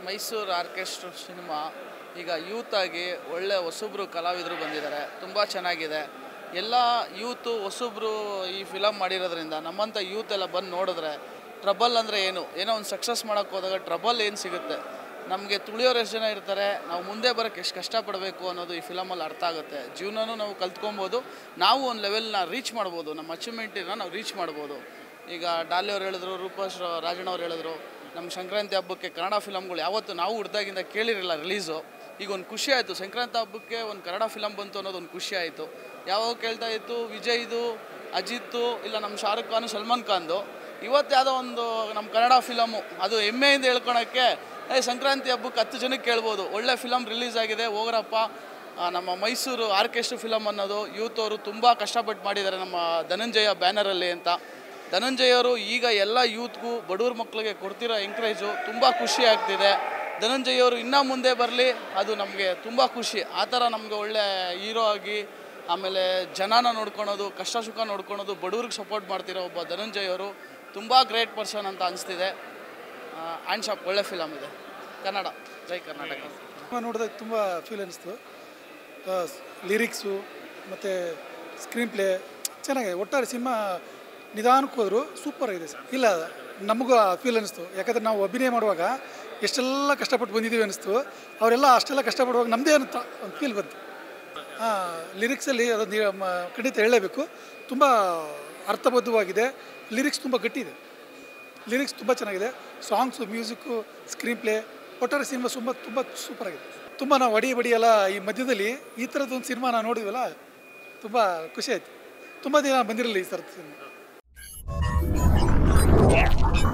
Mysuru orchestra cinema ಈಗ youth ಆಗಿ ಒಳ್ಳೆ ಹೊಸಬ್ರು ಕಲಾವಿದರು ಬಂದಿದ್ದಾರೆ ತುಂಬ ಚೆನ್ನಾಗಿದೆ ಎಲ್ಲ ಯೂತು ಹೊಸಬ್ರು ಈ ಫಿಲಮ್ ಮಾಡಿರೋದ್ರಿಂದ ನಮ್ಮಂಥ ಯೂತ್ ಎಲ್ಲ ಬಂದು ನೋಡಿದ್ರೆ ಟ್ರಬಲ್ ಅಂದರೆ ಏನು ಏನೋ ಒಂದು ಸಕ್ಸಸ್ ಮಾಡೋಕ್ಕೆ ಹೋದಾಗ ಟ್ರಬಲ್ ಏನು ಸಿಗುತ್ತೆ ನಮಗೆ ತುಳಿಯೋರು ಎಷ್ಟು ಜನ ಇರ್ತಾರೆ ನಾವು ಮುಂದೆ ಬರೋಕ್ಕೆ ಎಷ್ಟು ಕಷ್ಟಪಡಬೇಕು ಅನ್ನೋದು ಈ ಫಿಲಮಲ್ಲಿ ಅರ್ಥ ಆಗುತ್ತೆ ಜೀವನನೂ ನಾವು ಕಲ್ತ್ಕೊಬೋದು ನಾವು ಒಂದು ಲೆವೆಲ್ನ ರೀಚ್ ಮಾಡ್ಬೋದು ನಮ್ಮ ಅಚೀವ್ಮೆಂಟಿನ ನಾವು ರೀಚ್ ಮಾಡ್ಬೋದು ಈಗ ಡಾಲಿ ಅವ್ರು ಹೇಳಿದ್ರು ರೂಪೇಶ್ ರಾಜಣ್ಣ ಅವ್ರು ಹೇಳಿದ್ರು ನಮ್ಮ ಸಂಕ್ರಾಂತಿ ಹಬ್ಬಕ್ಕೆ ಕನ್ನಡ ಫಿಲಮ್ಗಳು ಯಾವತ್ತು ನಾವು ಹುಡ್ದಾಗಿಂದ ಕೇಳಿರಲಿಲ್ಲ ರಿಲೀಸು ಈಗ ಒಂದು ಖುಷಿ ಆಯಿತು ಸಂಕ್ರಾಂತಿ ಹಬ್ಬಕ್ಕೆ ಒಂದು ಕನ್ನಡ ಫಿಲಮ್ ಬಂತು ಅನ್ನೋದು ಒಂದು ಖುಷಿ ಆಯಿತು ಯಾವಾಗ ಕೇಳ್ತಾ ಇತ್ತು ವಿಜಯ್ದು ಅಜಿತ್ತು ಇಲ್ಲ ನಮ್ಮ ಶಾರುಖ್ ಖಾನ್ ಸಲ್ಮಾನ್ ಖಾನ್ದು ಇವತ್ತು ಯಾವುದೋ ಒಂದು ನಮ್ಮ ಕನ್ನಡ ಫಿಲಮು ಅದು ಹೆಮ್ಮೆಯಿಂದ ಹೇಳ್ಕೊಳಕ್ಕೆ ಏ ಸಂಕ್ರಾಂತಿ ಹಬ್ಬಕ್ಕೆ ಹತ್ತು ಜನಕ್ಕೆ ಕೇಳ್ಬೋದು ಒಳ್ಳೆ ಫಿಲಮ್ ರಿಲೀಸ್ ಆಗಿದೆ ಹೋಗ್ರಪ್ಪ ಆ, ನಮ್ಮ ಮೈಸೂರು ಆರ್ಕೆಸ್ಟ್ರಾ ಫಿಲಮ್ ಅನ್ನೋದು ಯೂತ್ ಅವರು ತುಂಬ ಕಷ್ಟಪಟ್ಟು ಮಾಡಿದ್ದಾರೆ ನಮ್ಮ ಧನಂಜಯ ಬ್ಯಾನರಲ್ಲಿ ಅಂತ ಧನಂಜಯ ಅವರು ಈಗ ಎಲ್ಲ ಯೂತ್ಗೂ ಬಡವ್ರ ಮಕ್ಕಳಿಗೆ ಕೊಡ್ತಿರೋ ಎಂಕರೇಜು ತುಂಬ ಖುಷಿ ಆಗ್ತಿದೆ ಧನಂಜಯ ಅವರು ಇನ್ನೂ ಮುಂದೆ ಬರಲಿ ಅದು ನಮಗೆ ತುಂಬ ಖುಷಿ ಆ ಥರ ನಮಗೆ ಒಳ್ಳೆ ಹೀರೋ ಆಗಿ ಆಮೇಲೆ ಜನನ ನೋಡ್ಕೊಳೋದು ಕಷ್ಟ ಸುಖ ನೋಡ್ಕೊಳೋದು ಬಡವ್ರಿಗೆ ಸಪೋರ್ಟ್ ಮಾಡ್ತಿರೋ ಒಬ್ಬ ಧನಂಜಯ ಅವರು ತುಂಬ ಗ್ರೇಟ್ ಪರ್ಸನ್ ಅಂತ ಅನಿಸ್ತಿದೆ ಆ್ಯಂಡ್ ಶಾಪ್ ಒಳ್ಳೆ ಫಿಲಮ್ ಇದೆ ಕನ್ನಡ ಜೈ ಕರ್ನಾಟಕ ಸಿನಿಮಾ ನೋಡಿದಾಗ ತುಂಬ ಫೀಲ್ ಅನ್ನಿಸ್ತು ಲಿರಿಕ್ಸು ಮತ್ತು ಸ್ಕ್ರೀನ್ ಪ್ಲೇ ಚೆನ್ನಾಗಿದೆ ಒಟ್ಟಾರೆ ಸಿನಿಮಾ ನಿಧಾನಕ್ಕೆ ಹೋದ್ರು ಸೂಪರ್ ಆಗಿದೆ ಸರ್ ಇಲ್ಲ ನಮಗೂ ಆ ಫೀಲ್ ಅನ್ನಿಸ್ತು ಯಾಕಂದರೆ ನಾವು ಅಭಿನಯ ಮಾಡುವಾಗ ಎಷ್ಟೆಲ್ಲ ಕಷ್ಟಪಟ್ಟು ಬಂದಿದ್ದೀವಿ ಅನ್ನಿಸ್ತು ಅವರೆಲ್ಲ ಅಷ್ಟೆಲ್ಲ ಕಷ್ಟಪಡುವಾಗ ನಮ್ಮದೇ ಅಂತ ಒಂದು ಫೀಲ್ ಬಂತು ಲಿರಿಕ್ಸಲ್ಲಿ ಅದೊಂದು ಮ- ಖಂಡಿತ ಹೇಳಲೇಬೇಕು ತುಂಬ ಅರ್ಥಬದ್ಧವಾಗಿದೆ ಲಿರಿಕ್ಸ್ ತುಂಬ ಗಟ್ಟಿ ಇದೆ ಲಿರಿಕ್ಸ್ ತುಂಬ ಚೆನ್ನಾಗಿದೆ ಸಾಂಗ್ಸು ಮ್ಯೂಸಿಕ್ಕು ಸ್ಕ್ರೀನ್ ಪ್ಲೇ ಒಟ್ಟಾರೆ ಸಿನಿಮಾ ತುಂಬ ತುಂಬ ಸೂಪರ್ ಆಗಿದೆ ತುಂಬ ನಾವು ಅಡಿ ಬಡಿ ಎಲ್ಲ ಈ ಮಧ್ಯದಲ್ಲಿ ಈ ಥರದ್ದೊಂದು ಸಿನಿಮಾ ನಾವು ನೋಡಿದ್ವಲ್ಲ ತುಂಬ ಖುಷಿ ಆಯಿತು ತುಂಬ ದಿನ ಬಂದಿರಲಿಲ್ಲ ಈ ಥರದ್ದು ಸಿನಿಮಾ